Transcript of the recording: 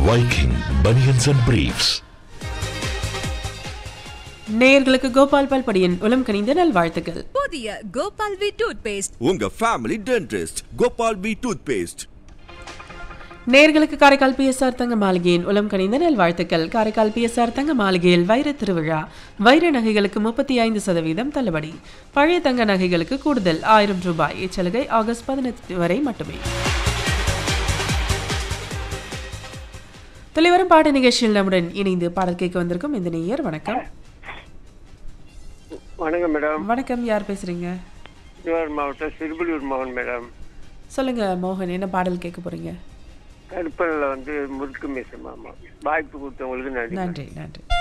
Viking Bunions and Briefs. நேயர்களுக்கு கோபால் பல்படியின் உளம் கனிந்த நல்வாழ்த்துக்கள் புதிய கோபால் வி டூத் பேஸ்ட் உங்க family dentist Gopal P tooth paste நேயர்களுக்கு காரைக்கால் பிஎஸ்ஆர் தங்க மாளிகையின் உளம் கனிந்த நல்வாழ்த்துக்கள் காரைக்கால் பிஎஸ்ஆர் தங்க மாளிகையில் வைர திருவிழா வைர நகைகளுக்கு முப்பத்தி ஐந்து சதவீதம் தள்ளுபடி பழைய தங்க நகைகளுக்கு கூடுதல் ஆயிரம் ரூபாய் இச்சலுகை ஆகஸ்ட் பதினெட்டு வரை மட்டுமே தொலைவரும் பாட்டு நிகழ்ச்சியில் நம்முடன் இணைந்து பாடல் கேட்க வந்திருக்கும் இந்த நேயர் வணக்கம் வணக்கம் மேடம் வணக்கம் யார் பேசுறீங்க திருவாரூர் மாவட்டம் சிறுபுலியூர் மோகன் மேடம் சொல்லுங்க மோகன் என்ன பாடல் கேட்க போறீங்க கருப்பனில் வந்து முறுக்கு மீச மாமா வாய்ப்பு கொடுத்தவங்களுக்கு நன்றி நன்றி நன்றி